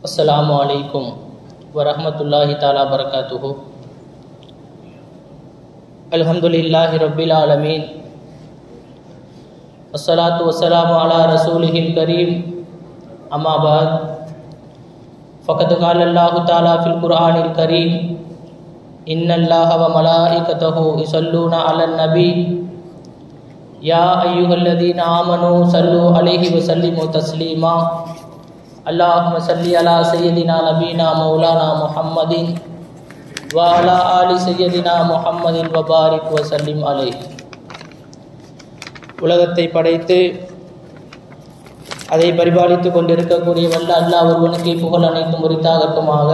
السلام عليكم ورحمة الله تعالى وبركاته الحمد لله رب العالمين والصلاة والسلام على رسوله الكريم أما بعد فقد قال الله تعالى في القرآن الكريم إن الله وملائكته يصلون على النبي يا أيها الذين آمنوا صلوا عليه وسلموا تسليما اللهم صل على سيدنا نبينا مولانا محمد وعلى آل سيدنا محمد وبارك وسلم عليه உலகத்தை படைத்து அதை பரிபாலித்துக் கொண்டிருக்கக்கூடிய வல்ல அல்லாஹ் ஒருவனுக்கு புகழ் அனைத்தும் உரித்தாகட்டுமாக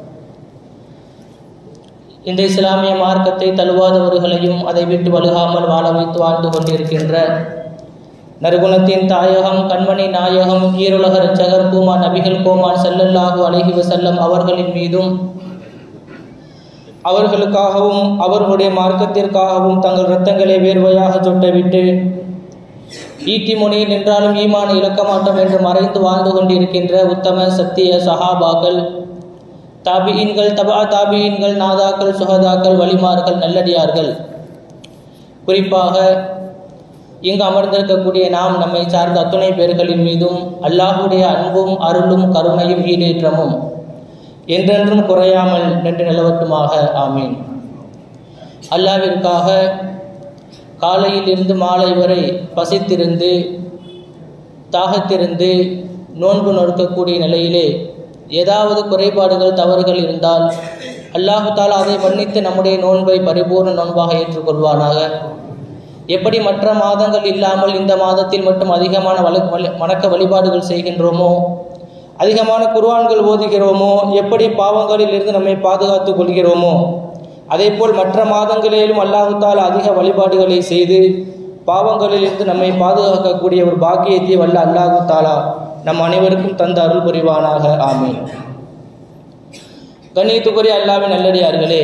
இந்த இஸ்லாமிய மார்க்கத்தை தழுவாதவர்களையும் அதை விட்டு வலுகாமல் வாழ வைத்து வாழ்ந்து கொண்டிருக்கின்ற நறுகுணத்தின் தாயகம் கண்மணி நாயகம் ஈருலக ரச்சகர் கூமான் நபிகள் கோமான் செல்லல்லாஹு அலைஹி வசல்லம் அவர்களின் மீதும் அவர்களுக்காகவும் அவர்களுடைய மார்க்கத்திற்காகவும் தங்கள் இரத்தங்களை வேர்வையாக சொட்டவிட்டு ஈட்டி முனை நின்றாலும் ஈமான இழக்க மாட்டோம் என்று மறைந்து வாழ்ந்து கொண்டிருக்கின்ற உத்தம சத்திய சஹாபாக்கள் தாபியின்கள் தபா தாபியின்கள் நாதாக்கள் சுகதாக்கள் வலிமார்கள் நல்லடியார்கள் குறிப்பாக இங்கு அமர்ந்திருக்கக்கூடிய நாம் நம்மை சார்ந்த அத்துணை பேர்களின் மீதும் அல்லாஹுடைய அன்பும் அருளும் கருணையும் ஈடேற்றமும் என்றென்றும் குறையாமல் நின்று நிலவட்டுமாக ஆமீன் அல்லாவிற்காக காலையில் இருந்து மாலை வரை பசித்திருந்து தாகத்திருந்து நோன்பு நொறுக்கக்கூடிய நிலையிலே ஏதாவது குறைபாடுகள் தவறுகள் இருந்தால் அல்லாஹு தாலா அதை மன்னித்து நம்முடைய நோன்பை பரிபூர்ண நோன்பாக ஏற்றுக்கொள்வானாக எப்படி மற்ற மாதங்கள் இல்லாமல் இந்த மாதத்தில் மட்டும் அதிகமான வழ வணக்க வழிபாடுகள் செய்கின்றோமோ அதிகமான குர்வான்கள் ஓதுகிறோமோ எப்படி பாவங்களில் இருந்து நம்மை பாதுகாத்துக் கொள்கிறோமோ அதே போல் மற்ற மாதங்களிலும் அல்லாஹுத்தால் அதிக வழிபாடுகளை செய்து பாவங்களில் இருந்து நம்மை பாதுகாக்கக்கூடிய ஒரு பாக்கியத்தை வல்ல அல்லாஹு தாலா நம் அனைவருக்கும் தந்த அருள் புரிவானாக ஆமீன் கண்ணியத்துக்குரிய அல்லாவின் நல்லடியார்களே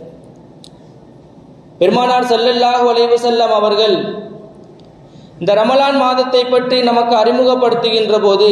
பெருமானார் செல்லல்லாஹு அலைவு செல்லம் அவர்கள் இந்த ரமலான் மாதத்தை பற்றி நமக்கு அறிமுகப்படுத்துகின்ற போது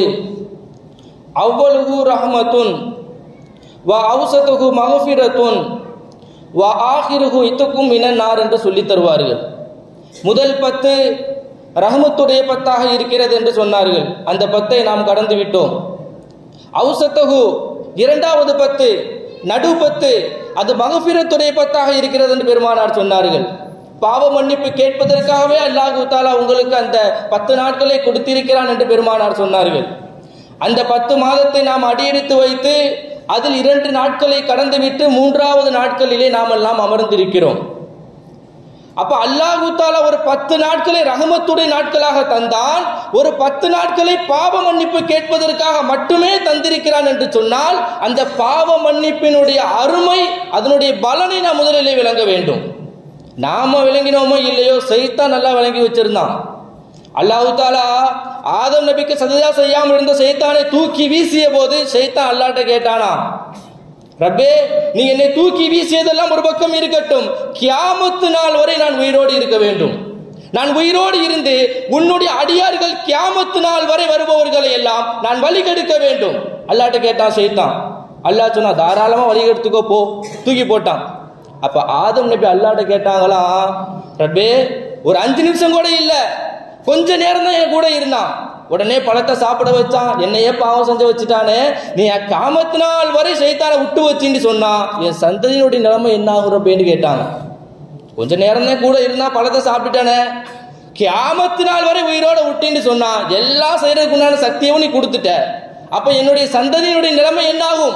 அவ்வளவு ரஹமத்துன் வ அவுசத்துகு மகஃபிரத்துன் வ ஆஹிருகு இத்துக்கும் இனன்னார் என்று சொல்லித் தருவார்கள் முதல் பத்து ரஹமத்துடைய பத்தாக இருக்கிறது என்று சொன்னார்கள் அந்த பத்தை நாம் கடந்து விட்டோம் அவுசத்தகு இரண்டாவது பத்து நடு பத்து அது மகபிரத்துடைய பத்தாக இருக்கிறது என்று பெருமானார் சொன்னார்கள் பாவ மன்னிப்பு கேட்பதற்காகவே அல்லாஹு தாலா உங்களுக்கு அந்த பத்து நாட்களை கொடுத்திருக்கிறான் என்று பெருமானார் சொன்னார்கள் அந்த பத்து மாதத்தை நாம் அடியெடுத்து வைத்து அதில் இரண்டு நாட்களை கடந்துவிட்டு மூன்றாவது நாட்களிலே நாம் எல்லாம் அமர்ந்திருக்கிறோம் அப்ப அல்லாஹு தாலா ஒரு பத்து நாட்களை ரஹமத்துடைய நாட்களாக தந்தான் ஒரு பத்து நாட்களை பாவ மன்னிப்பு கேட்பதற்காக மட்டுமே தந்திருக்கிறான் என்று சொன்னால் அந்த பாவ மன்னிப்பினுடைய அருமை அதனுடைய பலனை நாம் முதலிலே விளங்க வேண்டும் நாம விளங்கினோமோ இல்லையோ சைத்தான் நல்லா விளங்கி வச்சிருந்தான் அல்லாஹு தாலா ஆதம் நபிக்கு சததா செய்யாமல் இருந்த சைத்தானை தூக்கி வீசிய போது சைத்தான் அல்லாட்ட கேட்டானா ரப்பே நீ என்னை தூக்கி வீசியதெல்லாம் ஒரு பக்கம் இருக்கட்டும் கியாமத்து நாள் வரை நான் உயிரோடு இருக்க வேண்டும் நான் உயிரோடு இருந்து உன்னுடைய அடியார்கள் கியாமத்து நாள் வரை வருபவர்களை எல்லாம் நான் வழி கெடுக்க வேண்டும் அல்லாட்ட கேட்டான் செய்தான் அல்லாஹ் சொன்னா தாராளமா வழி கெடுத்துக்கோ போ தூக்கி போட்டான் அப்ப ஆதம் நபி அல்லாட்ட கேட்டாங்களாம் ரப்பே ஒரு அஞ்சு நிமிஷம் கூட இல்ல கொஞ்ச நேரம் தான் என் கூட இருந்தான் உடனே பழத்தை சாப்பிட வச்சான் என்னையே பாவம் செஞ்சு வச்சுட்டானே நீ காமத்து நாள் வரை சைத்தான விட்டு வச்சின்னு சொன்னா என் சந்ததியினுடைய நிலைமை என்ன ஆகுற அப்படின்னு கேட்டாங்க கொஞ்ச நேரம் தான் கூட இருந்தா பழத்தை சாப்பிட்டுட்டானே கியாமத்து நாள் வரை உயிரோட விட்டின்னு சொன்னான் எல்லாம் செய்யறதுக்கு உண்டான சக்தியும் நீ கொடுத்துட்ட அப்ப என்னுடைய சந்ததியினுடைய நிலைமை என்ன ஆகும்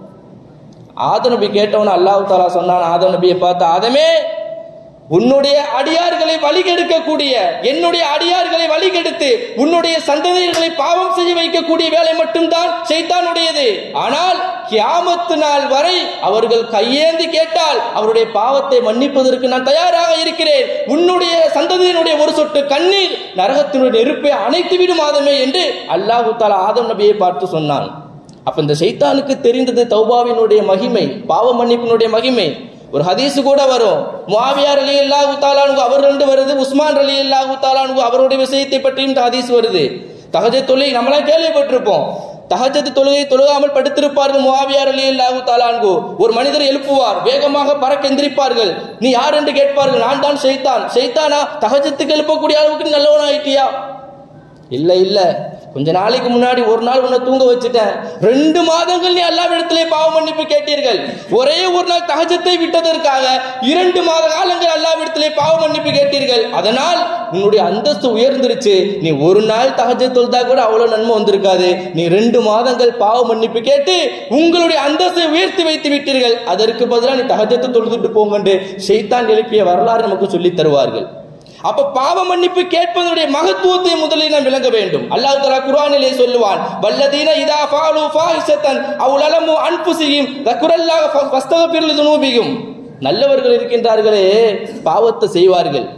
ஆதநபி கேட்டவன அல்லாஹு தாலா சொன்னான் ஆதநபியை பார்த்து ஆதமே உன்னுடைய அடியார்களை வழிகெடுக்கக்கூடிய என்னுடைய அடியார்களை வழிகெடுத்து உன்னுடைய சந்ததியர்களை பாவம் செய்ய வைக்கக்கூடிய வேலை மட்டும்தான் சைத்தானுடையது ஆனால் கியாமத்து நாள் வரை அவர்கள் கையேந்தி கேட்டால் அவருடைய பாவத்தை மன்னிப்பதற்கு நான் தயாராக இருக்கிறேன் உன்னுடைய சந்ததியினுடைய ஒரு சொட்டு கண்ணீர் நரகத்தினுடைய நெருப்பை அணைத்து விடும் ஆதமே என்று அல்லாஹு தாலா ஆதம் நபியை பார்த்து சொன்னான் அப்ப இந்த சைத்தானுக்கு தெரிந்தது தௌபாவினுடைய மகிமை பாவ மன்னிப்பினுடைய மகிமை ஒரு ஹதீஸ் கூட வரும் முஆவியார் அலி அல்லாஹு தாலானு அவர் ரெண்டு வருது உஸ்மான் அலி அல்லாஹு தாலானு அவருடைய விஷயத்தை பற்றியும் இந்த ஹதீஸ் வருது தகஜ தொழில் நம்மளாம் கேள்விப்பட்டிருப்போம் தஹஜத்து தொழுகை தொழுகாமல் படுத்திருப்பார்கள் முவாவியார் அலி அல்லாஹு தாலான்கோ ஒரு மனிதர் எழுப்புவார் வேகமாக பறக்க எந்திரிப்பார்கள் நீ யார் என்று கேட்பார்கள் நான் தான் ஷைத்தான் ஷைத்தானா தஹஜத்துக்கு எழுப்பக்கூடிய அளவுக்கு நீ நல்லவன் ஆயிட்டியா இல்ல இல்ல கொஞ்ச நாளைக்கு முன்னாடி ஒரு நாள் உன்னை தூங்க வச்சுட்டேன் ரெண்டு மாதங்கள் நீ எல்லா இடத்திலே பாவ மன்னிப்பு கேட்டீர்கள் ஒரே ஒரு நாள் தகஜத்தை விட்டதற்காக இரண்டு மாத காலங்கள் எல்லா இடத்திலே பாவ மன்னிப்பு கேட்டீர்கள் அதனால் உன்னுடைய அந்தஸ்து உயர்ந்துருச்சு நீ ஒரு நாள் தகஜ தொழுதா கூட அவ்வளவு நன்மை வந்திருக்காது நீ ரெண்டு மாதங்கள் பாவ மன்னிப்பு கேட்டு உங்களுடைய அந்தஸ்தை உயர்த்தி வைத்து விட்டீர்கள் அதற்கு பதிலாக நீ தகஜத்தை தொழுதுட்டு போங்கன்று ஷைத்தான் எழுப்பிய வரலாறு நமக்கு சொல்லித் தருவார்கள் அப்ப பாவ மன்னிப்பு கேட்பதனுடைய மகத்துவத்தை முதலில் நாம் விளங்க வேண்டும் அல்லாஹ் தஆலா குர்ஆனிலே சொல்லுவான் வல்லதீன இதா ஃபாலு ஃபாஹிஷத்தன் அவ் லலமு அன்ஃபுஸிஹிம் தக்ரல்லாஹ ஃபஸ்தக்பிர் லிதுனூபிஹிம் நல்லவர்கள் இருக்கின்றார்களே பாவத்தை செய்வார்கள்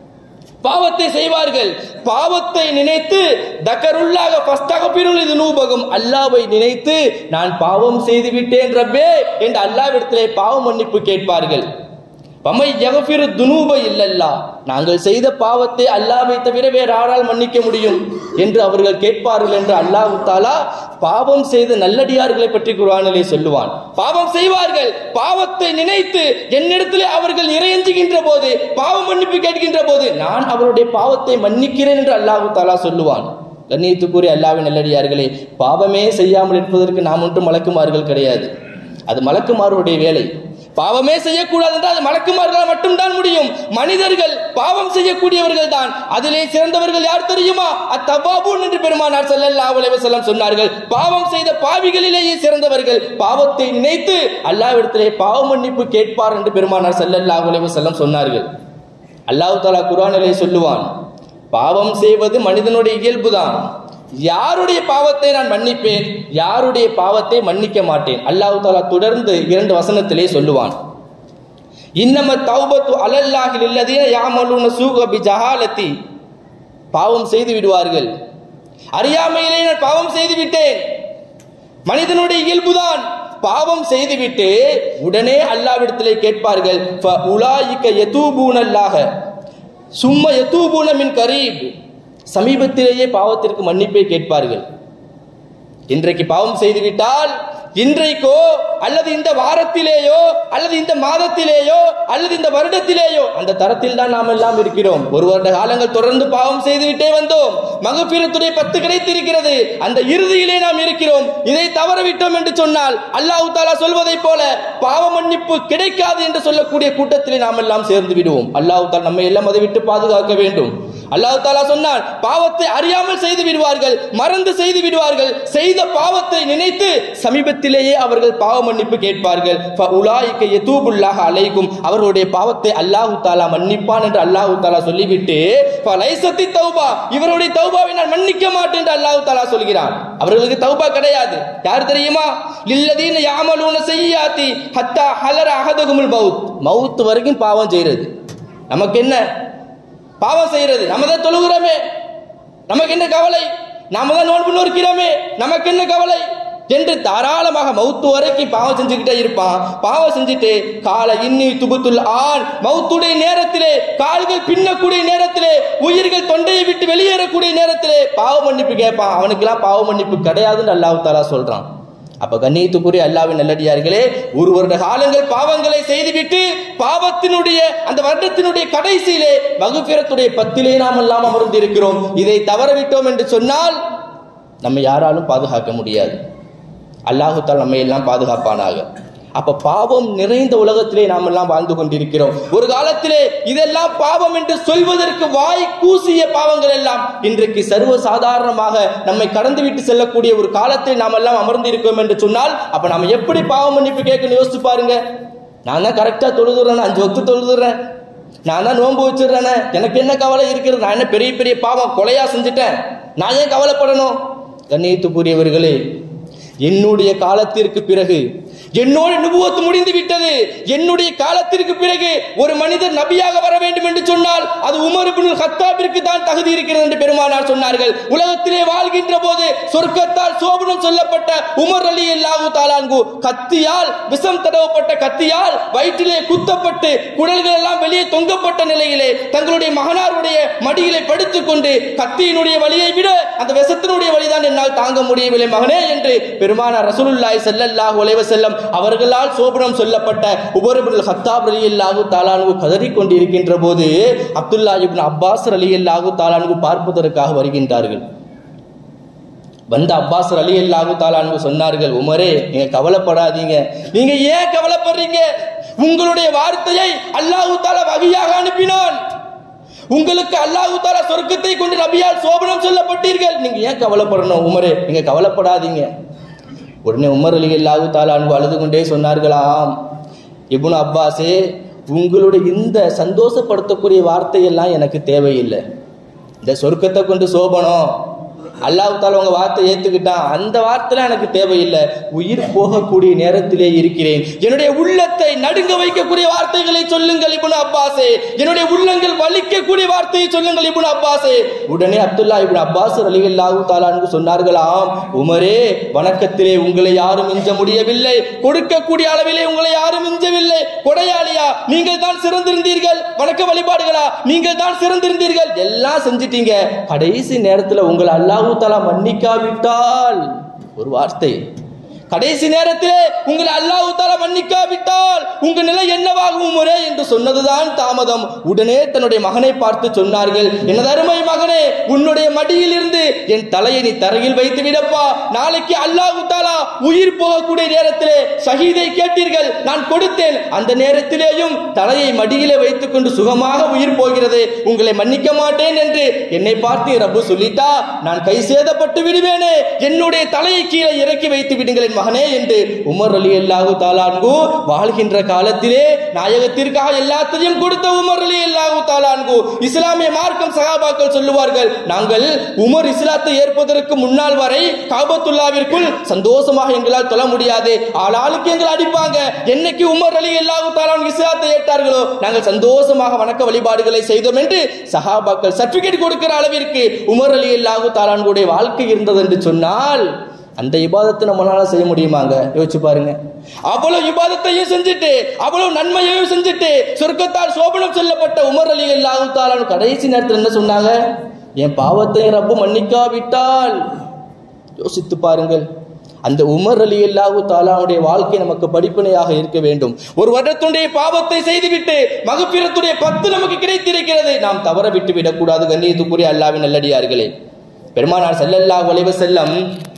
பாவத்தை செய்வார்கள் பாவத்தை நினைத்து தக்கருள்ளாக ஃபஸ்தகபிருள் இது நூபகம் அல்லாவை நினைத்து நான் பாவம் செய்து விட்டேன் ரப்பே என்று அல்லாவிடத்திலே பாவ மன்னிப்பு கேட்பார்கள் பமை யகஃபிரு துனூப இல்லல்லா நாங்கள் செய்த பாவத்தை அல்லாவை தவிர வேறு யாரால் மன்னிக்க முடியும் என்று அவர்கள் கேட்பார்கள் என்று அல்லாஹ் தாலா பாவம் செய்த நல்லடியார்களை பற்றி குர்ஆனிலே சொல்லுவான் பாவம் செய்வார்கள் பாவத்தை நினைத்து என்னிடத்திலே அவர்கள் இறையஞ்சுகின்ற போது பாவ மன்னிப்பு கேட்கின்ற போது நான் அவருடைய பாவத்தை மன்னிக்கிறேன் என்று அல்லாஹ் தாலா சொல்லுவான் கண்ணியத்துக்குரிய அல்லாவின் நல்லடியார்களே பாவமே செய்யாமல் இருப்பதற்கு நாம் ஒன்றும் மலக்குமார்கள் கிடையாது அது மலக்குமாருடைய வேலை பாவமே செய்யக்கூடாது என்றால் அது மலக்குமார்களால் மட்டும்தான் முடியும் மனிதர்கள் பாவம் செய்யக்கூடியவர்கள் தான் அதிலே சிறந்தவர்கள் யார் தெரியுமா அத்தவாபூன் என்று பெருமானார் ஸல்லல்லாஹு அலைஹி வஸல்லம் சொன்னார்கள் பாவம் செய்த பாவிகளிலேயே சிறந்தவர்கள் பாவத்தை நினைத்து அல்லாஹ்விடத்திலே பாவ மன்னிப்பு கேட்பார் என்று பெருமானார் ஸல்லல்லாஹு அலைஹி வஸல்லம் சொன்னார்கள் அல்லாஹ் தஆலா குர்ஆனிலே சொல்லுவான் பாவம் செய்வது மனிதனுடைய இயல்புதான் யாருடைய பாவத்தை நான் மன்னிப்பேன் யாருடைய பாவத்தை மன்னிக்க மாட்டேன் அல்லாஹ் தாலா தொடர்ந்து இரண்டு வசனத்திலே சொல்லுவான் இன்னம தௌபத்து அலல்லாஹில் இல்லதீன யாமலுன சூக பி ஜஹாலத்தி பாவம் செய்து விடுவார்கள் அறியாமையிலே நான் பாவம் செய்து விட்டேன் மனிதனுடைய இயல்புதான் பாவம் செய்துவிட்டு உடனே அல்லாவிடத்திலே கேட்பார்கள் "ஃப உலாயிக்க யதூபூனல்லாஹ சும்ம யதூபூன மின் கரீப் சமீபத்திலேயே பாவத்திற்கு மன்னிப்பை கேட்பார்கள் இன்றைக்கு பாவம் செய்துவிட்டால் இன்றைக்கோ அல்லது இந்த வாரத்திலேயோ அல்லது இந்த மாதத்திலேயோ அல்லது இந்த வருடத்திலேயோ அந்த தரத்தில் தான் நாம் எல்லாம் இருக்கிறோம் ஒரு வருட காலங்கள் தொடர்ந்து பாவம் செய்துவிட்டே வந்தோம் மகப்பீரத்துடைய பத்து கிடைத்திருக்கிறது அந்த இறுதியிலே நாம் இருக்கிறோம் இதை தவறவிட்டோம் என்று சொன்னால் அல்லாஹ் தாலா சொல்வதைப் போல பாவ மன்னிப்பு கிடைக்காது என்று சொல்லக்கூடிய கூட்டத்திலே நாம் எல்லாம் சேர்ந்து விடுவோம் அல்லாஹ் தாலா நம்மை எல்லாம் அதை விட்டு பாதுகாக்க வேண்டும் அல்லாஹ் தாலா சொன்னான் பாவத்தை அறியாமல் செய்து விடுவார்கள் மறந்து செய்து விடுவார்கள் செய்த பாவத்தை நினைத்து சமீபத்திலேயே அவர்கள் பாவ மன்னிப்பு கேட்பார்கள் உலாய்க்க எதூபுல்லாக அலைக்கும் அவர்களுடைய பாவத்தை அல்லாஹு தாலா மன்னிப்பான் என்று அல்லாஹு தாலா சொல்லிவிட்டு லைசத்தி தௌபா இவருடைய தௌபாவை நான் மன்னிக்க மாட்டேன் என்று அல்லாஹு தாலா சொல்கிறான் அவர்களுக்கு தௌபா கிடையாது யார் தெரியுமா லில்லதீன யாமலூன செய்யாத்தி ஹத்தா ஹலர அகதகுமுல் மவுத் மவுத் வரைக்கும் பாவம் செய்யறது நமக்கு என்ன பாவம் செய்யறது நம்ம தான் தொழுகிறோமே நமக்கு என்ன கவலை நாம தான் நோன்பு நோக்கிறோமே நமக்கு என்ன கவலை என்று தாராளமாக மௌத்து வரைக்கும் பாவம் செஞ்சுக்கிட்டே இருப்பான் பாவம் செஞ்சுட்டு கால இன்னி துபுத்துல் ஆண் மௌத்துடைய நேரத்திலே கால்கள் பின்னக்கூடிய நேரத்திலே உயிர்கள் தொண்டையை விட்டு வெளியேறக்கூடிய நேரத்திலே பாவ மன்னிப்பு கேட்பான் அவனுக்கெல்லாம் பாவ மன்னிப்பு கிடையாதுன்னு அல்லாஹ் தாலா சொல்றான் அப்ப கண்ணியத்துக்குரிய அல்லாவின் நல்லடியார்களே ஒரு வருட காலங்கள் பாவங்களை செய்துவிட்டு பாவத்தினுடைய அந்த வருடத்தினுடைய கடைசியிலே வகுப்பிரத்துடைய பத்திலே நாம் எல்லாம் அமர்ந்து இருக்கிறோம் இதை தவறவிட்டோம் என்று சொன்னால் நம்ம யாராலும் பாதுகாக்க முடியாது அல்லாஹு தால் நம்மை எல்லாம் பாதுகாப்பானாக அப்ப பாவம் நிறைந்த உலகத்திலே நாம் எல்லாம் வாழ்ந்து கொண்டிருக்கிறோம் ஒரு காலத்திலே இதெல்லாம் பாவம் என்று சொல்வதற்கு வாய் கூசிய பாவங்கள் எல்லாம் இன்றைக்கு சர்வ சாதாரணமாக நம்மை கடந்து விட்டு செல்லக்கூடிய ஒரு காலத்தில் நாம் எல்லாம் அமர்ந்து இருக்கோம் என்று சொன்னால் அப்ப நாம எப்படி பாவம் மன்னிப்பு கேட்கணும் யோசிச்சு பாருங்க நான் தான் கரெக்டா தொழுதுறேன் அஞ்சு வக்து தொழுதுறேன் நான் தான் நோன்பு வச்சிடுறேனே எனக்கு என்ன கவலை இருக்கிறது நான் என்ன பெரிய பெரிய பாவம் கொலையா செஞ்சுட்டேன் நான் ஏன் கவலைப்படணும் கண்ணியத்துக்குரியவர்களே என்னுடைய காலத்திற்கு பிறகு என்னோட நுபுவத்து முடிந்து விட்டது என்னுடைய காலத்திற்கு பிறகு ஒரு மனிதர் நபியாக வர வேண்டும் என்று சொன்னால் அது உமர் இப்னு ஹத்தாபிற்கு தான் தகுதி இருக்கிறது என்று பெருமானார் சொன்னார்கள் உலகத்திலே வாழ்கின்ற போது சொர்க்கத்தால் சோபனம் சொல்லப்பட்ட உமர் அலி அல்லாஹு தாலான்கு கத்தியால் விஷம் தடவப்பட்ட கத்தியால் வயிற்றிலே குத்தப்பட்டு குடல்கள் எல்லாம் வெளியே தொங்கப்பட்ட நிலையிலே தங்களுடைய மகனாருடைய மடியிலே படுத்துக் கொண்டு கத்தியினுடைய வழியை விட அந்த விஷத்தினுடைய வழிதான் என்னால் தாங்க முடியவில்லை மகனே என்று பெருமானார் ரசூலுல்லாஹி ஸல்லல்லாஹு அலைஹி வஸல்லம் அவர்களால் சோபனம் சொல்லப்பட்ட உமர் இப்னு ஹத்தாப் ரலியல்லாஹு தஆலானு கதறிக் கொண்டிருக்கின்ற போது அப்துல்லா இப்னு அப்பாஸ் ரலியல்லாஹு தஆலானு பார்ப்பதற்காக வருகின்றார்கள் வந்த அப்பாஸ் அலி அல்லாஹு தாலானு சொன்னார்கள் உமரே நீங்க கவலைப்படாதீங்க நீங்க ஏன் கவலைப்படுறீங்க உங்களுடைய வார்த்தையை அல்லாஹு தாலா வகையாக அனுப்பினான் உங்களுக்கு அல்லாஹு தாலா சொர்க்கத்தை கொண்டு நபியால் சோபனம் சொல்லப்பட்டீர்கள் நீங்க ஏன் கவலைப்படணும் உமரே நீங்க கவலைப்படாதீங்க உடனே உமர் அலி அல்லாஹு தாலானு அழுது கொண்டே சொன்னார்களாம் இப்னு அப்பாஸே உங்களுடைய இந்த சந்தோஷப்படுத்தக்கூடிய வார்த்தையெல்லாம் எனக்கு தேவையில்லை இந்த சொர்க்கத்தை கொண்டு சோபனம் அல்லாஹ் தால உங்க வார்த்தை ஏத்துக்கிட்டான் அந்த வார்த்தைலாம் எனக்கு தேவையில்லை உயிர் போகக்கூடிய நேரத்திலே இருக்கிறேன் என்னுடைய உள்ளத்தை நடுங்க வைக்கக்கூடிய வார்த்தைகளை சொல்லுங்கள் இப்னு அப்பாஸே என்னுடைய உள்ளங்கள் வலிக்கக்கூடிய வார்த்தையை சொல்லுங்கள் இப்னு அப்பாஸே உடனே அப்துல்லா இப்னு அப்பாஸ் ரலிகல்லாஹு தாலான்னு சொன்னார்களாம் உமரே வணக்கத்திலே உங்களை யாரும் மிஞ்ச முடியவில்லை கொடுக்கக்கூடிய அளவிலே உங்களை யாரும் மிஞ்சவில்லை கொடையாளியா நீங்கள் தான் சிறந்திருந்தீர்கள் வணக்க வழிபாடுகளா நீங்கள் தான் சிறந்திருந்தீர்கள் எல்லாம் செஞ்சிட்டீங்க கடைசி நேரத்துல உங்களை அல்லாஹு தாலா மன்னிக்காவிட்டால் ஒரு வார்த்தை கடைசி நேரத்திலே உங்களை அல்லாஹு தாலா மன்னிக்காவிட்டால் உங்க நிலை என்னவாகும் முறை என்று சொன்னதுதான் தாமதம் உடனே தன்னுடைய மகனை பார்த்து சொன்னார்கள் எனது அருமை மகனே உன்னுடைய மடியில் இருந்து என் தலையை நீ தரையில் வைத்து விடப்பா நாளைக்கு அல்லாஹு தாலா உயிர் போகக்கூடிய நேரத்திலே ஷஹீதை கேட்டீர்கள் நான் கொடுத்தேன் அந்த நேரத்திலேயும் தலையை மடியிலே வைத்துக் கொண்டு சுகமாக உயிர் போகிறது உங்களை மன்னிக்க மாட்டேன் என்று என்னை பார்த்து ரப்பு சொல்லிட்டா நான் கை சேதப்பட்டு விடுவேனே என்னுடைய தலையை கீழே இறக்கி வைத்து விடுங்கள் என் மகனே என்று உமர் அலி அல்லாஹு தாலான்கு வாழ்கின்ற காலத்திலே நாயகத்திற்காக எல்லாத்தையும் கொடுத்த உமர் அலி அல்லாஹு தாலான்கு இஸ்லாமிய மார்க்கம் சகாபாக்கள் சொல்லுவார்கள் நாங்கள் உமர் இஸ்லாத்தை ஏற்பதற்கு முன்னால் வரை காபத்துல்லாவிற்குள் சந்தோஷமாக எங்களால் தொழ முடியாது ஆளாளுக்கு எங்களை அடிப்பாங்க என்னைக்கு உமர் அலி அல்லாஹு தாலான் இஸ்லாத்தை ஏற்றார்களோ நாங்கள் சந்தோஷமாக வணக்க வழிபாடுகளை செய்தோம் என்று சஹாபாக்கள் சர்டிபிகேட் கொடுக்கிற அளவிற்கு உமர் அலி அல்லாஹு தாலான்குடைய வாழ்க்கை இருந்தது என்று சொன்னால் அந்த இபாதத்தை நம்மளால செய்ய முடியுமாங்க யோசிச்சு பாருங்க அவ்வளவு இபாதத்தையும் செஞ்சுட்டு அவ்வளவு நன்மையையும் செஞ்சுட்டு சொர்க்கத்தால் சோபனம் சொல்லப்பட்ட உமர் அலி அல்லாஹு தாலான் கடைசி நேரத்தில் என்ன சொன்னாங்க என் பாவத்தை ரப்பு மன்னிக்காவிட்டால் யோசித்து பாருங்கள் அந்த உமர் அலி அல்லாஹு தாலாவுடைய வாழ்க்கை நமக்கு படிப்பினையாக இருக்க வேண்டும் ஒரு வருடத்துடைய பாவத்தை செய்துவிட்டு மகப்பிரத்துடைய பத்து நமக்கு கிடைத்திருக்கிறது நாம் தவற விட்டு விடக்கூடாது கண்ணியத்துக்குரிய அல்லாவின் நல்லடியார்களே பெருமானார் செல்லல்லாஹ் வளைவ செல்லம்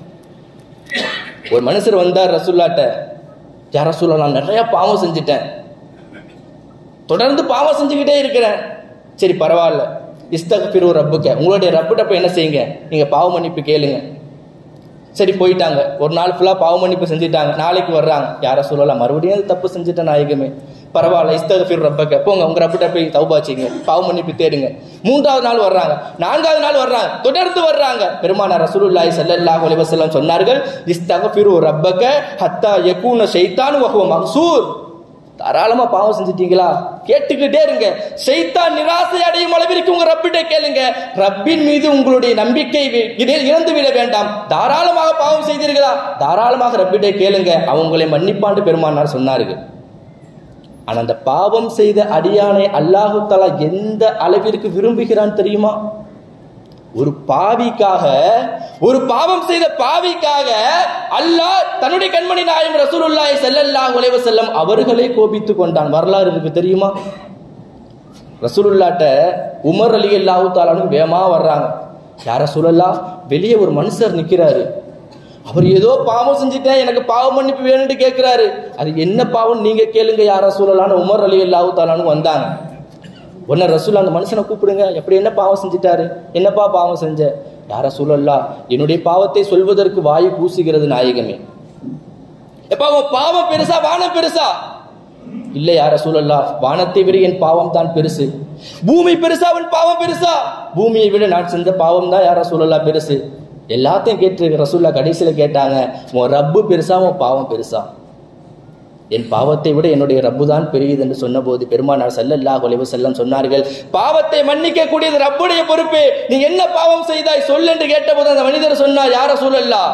ஒரு மனுஷர் வந்தார் ரசூல்லாட்ட யார் ரசூல்லா நான் நிறைய பாவம் செஞ்சுட்டேன் தொடர்ந்து பாவம் செஞ்சுக்கிட்டே இருக்கிறேன் சரி பரவாயில்ல இஸ்தகபிரு ரப்புக்க உங்களுடைய ரப்புட்ட போய் என்ன செய்யுங்க நீங்க பாவ மன்னிப்பு கேளுங்க சரி போயிட்டாங்க ஒரு நாள் ஃபுல்லாக பாவ மன்னிப்பு செஞ்சுட்டாங்க நாளைக்கு வர்றாங்க யார சொல்லலாம் மறுபடியும் அது தப்பு செஞ்சுட்டேன் நாயகமே பரவாயில்ல இஸ்தகஃபிர் ரப்பக்க போங்க உங்க ரப்பிட்ட போய் தௌபாச்சிங்க பாவ மன்னிப்பு தேடுங்க மூன்றாவது நாள் வர்றாங்க நான்காவது நாள் வர்றாங்க தொடர்ந்து வர்றாங்க பெருமானார் ரசூலுல்லாஹி ஸல்லல்லாஹு அலைஹி வஸல்லம் சொன்னார்கள் இஸ்தகஃபிரு ரப்பக்க ஹத்தா யகூன ஷைத்தான் வஹுவ மஹ்சூர் தாராளமா பாவம் செஞ்சிட்டீங்களா கேட்டுக்கிட்டே இருங்க சைத்தான் நிராசை அடையும் அளவிற்கு உங்க ரப்பிட்ட கேளுங்க ரப்பின் மீது உங்களுடைய நம்பிக்கை வி- இதில் இழந்து விட வேண்டாம் தாராளமாக பாவம் செய்தீர்களா தாராளமாக ரப்பிட்ட கேளுங்க அவங்க உங்களை மன்னிப்பாண்டு பெருமானார் சொன்னார்கள் ஆனா அந்த பாவம் செய்த அடியானை அல்லாஹு தஆலா எந்த அளவிற்கு விரும்புகிறான் தெரியுமா ஒரு பாவிக்காக ஒரு பாவம் செய்த பாவிக்காக அல்லாஹ் தன்னுடைய கண்மணி நாயம் ரசூலுல்லாஹி ஸல்லல்லாஹு அலைஹி வஸல்லம் அவர்களே கோபித்துக் கொண்டான் வரலாறு இருக்கு தெரியுமா ரசூலுல்லாட்ட உமர் அலி அல்லாஹு தாலானு வேகமா வர்றாங்க யார ரசூலல்லா வெளியே ஒரு மனுஷர் நிக்கிறாரு அவர் ஏதோ பாவம் செஞ்சுட்டேன் எனக்கு பாவ மன்னிப்பு வேணும்னு கேட்கிறாரு அது என்ன பாவம் நீங்க கேளுங்க யார ரசூலல்லான்னு உமர் அலி அல்லாஹு தாலானு வந்தாங்க உடனே ரசூல் அந்த மனுஷனை கூப்பிடுங்க எப்படி என்ன பாவம் செஞ்சிட்டாரு என்னப்பா பாவம் செஞ்ச யார சூழல்லா என்னுடைய பாவத்தை சொல்வதற்கு வாயு பூசுகிறது நாயகமே எப்பா உன் பாவம் பெருசா வானம் பெருசா இல்ல யார சூழல்லா வானத்தை விட என் பாவம் தான் பெருசு பூமி பெருசா அவன் பாவம் பெருசா பூமியை விட நான் செஞ்ச பாவம் தான் யார சூழல்லா பெருசு எல்லாத்தையும் கேட்டு ரசூல்லா கடைசியில கேட்டாங்க உன் ரப்பு பெருசா உன் பாவம் பெருசா என் பாவத்தை விட என்னுடைய ரப்பு தான் பெரியது என்று சொன்னபோது பெருமானார் ஸல்லல்லாஹு அலைஹி வஸல்லம் சொன்னார்கள் பாவத்தை மன்னிக்க கூடியது ரப்புடைய பொறுப்பு நீ என்ன பாவம் செய்தாய் சொல் என்று கேட்டபோது அந்த மனிதர் சொன்னார் யார சூழல்லா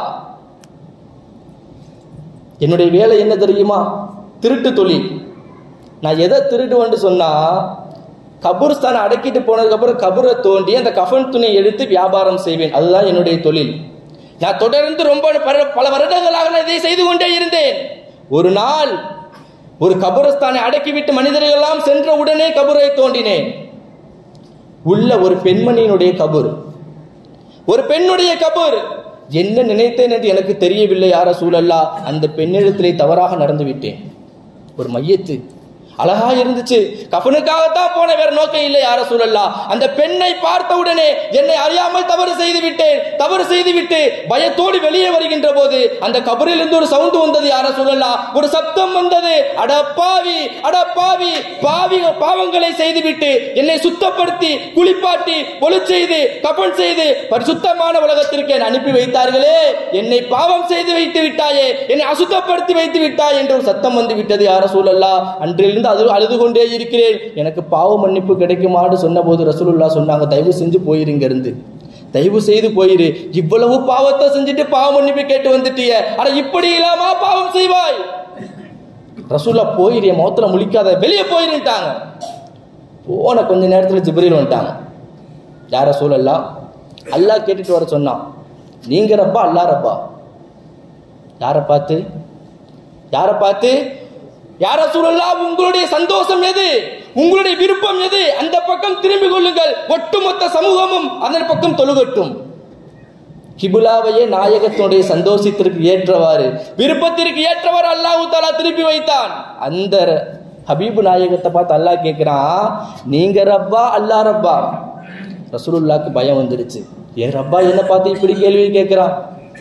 என்னுடைய வேலை என்ன தெரியுமா திருட்டு தொழில் நான் எதை திருடுவேன்னு சொன்னா கபூர்ஸ்தானை அடக்கிட்டு போனதுக்கு அப்புறம் கபூரை தோண்டி அந்த கஃன் துணியை எடுத்து வியாபாரம் செய்வேன் அதுதான் என்னுடைய தொழில் நான் தொடர்ந்து ரொம்ப பல- பல வருடங்களாக நான் இதை செய்து கொண்டே இருந்தேன் ஒரு நாள் ஒரு கபரஸ்தானை அடக்கிவிட்டு மனிதர்கள் எல்லாம் சென்ற உடனே கபரை தோண்டினேன் உள்ள ஒரு பெண்மணியினுடைய கபூர் ஒரு பெண்ணுடைய கபூர் என்ன நினைத்தேன் என்று எனக்கு தெரியவில்லை யார சூழல்லா அந்த பெண்ணிடத்திலே தவறாக நடந்து விட்டேன் ஒரு மையத்து அழகா இருந்துச்சு கஃனுக்காகத்தான் போன வேற நோக்கம் இல்லை யார சூழல்லா அந்த பெண்ணை பார்த்த உடனே என்னை அறியாமல் தவறு செய்து விட்டேன் தவறு செய்து விட்டு பயத்தோடு வெளியே வருகின்ற போது அந்த கபரில் இருந்து ஒரு சவுண்ட் வந்தது யார சூழல்லா ஒரு சப்தம் வந்தது அட பாவி அட பாவி பாவி பாவங்களை செய்துவிட்டு என்னை சுத்தப்படுத்தி குளிப்பாட்டி பொழு செய்து கபன் செய்து பரிசுத்தமான உலகத்திற்கு என்னை அனுப்பி வைத்தார்களே என்னை பாவம் செய்து வைத்து விட்டாயே என்னை அசுத்தப்படுத்தி வைத்து விட்டாய் என்று ஒரு சத்தம் வந்து விட்டது யார சூழல்லா அன்றிலிருந்து அது அழுது கொண்டே இருக்கிறேன் எனக்கு பாவ மன்னிப்பு கிடைக்குமான்னு சொன்னபோது ரசூலுல்லா சொன்னாங்க தயவு செஞ்சு போயிருங்க இருந்து தயவு செய்து போயிரு இவ்வளவு பாவத்தை செஞ்சுட்டு பாவ மன்னிப்பு கேட்டு வந்துட்டிய அட இப்படி இல்லாமா பாவம் செய்வாய் ரசூல்லா போயிரு என் முகத்துல முழிக்காத வெளியே போயிருட்டாங்க போன கொஞ்ச நேரத்துல ஜிப்ரீல் வந்துட்டாங்க யார சூழல்லா அல்லாஹ் கேட்டுட்டு வர சொன்னான் நீங்க ரப்பா அல்லா ரப்பா யாரை பார்த்து யாரை பார்த்து யார சூழல்லா உங்களுடைய சந்தோஷம் எது உங்களுடைய விருப்பம் எது அந்த பக்கம் திரும்பி கொள்ளுங்கள் ஒட்டுமொத்த சமூகமும் அதன் பக்கம் தொழுகட்டும் கிபுலாவையே நாயகத்தினுடைய சந்தோஷத்திற்கு ஏற்றவாறு விருப்பத்திற்கு ஏற்றவாறு அல்லாஹு தாலா திருப்பி வைத்தான் அந்த ஹபீபு நாயகத்தை பார்த்து அல்லாஹ் கேட்கிறான் நீங்க ரப்பா அல்லாஹ் ரப்பா ரசூலுல்லாக்கு பயம் வந்துருச்சு ஏன் ரப்பா என்ன பார்த்து இப்படி கேள்வி கேட்கிறான்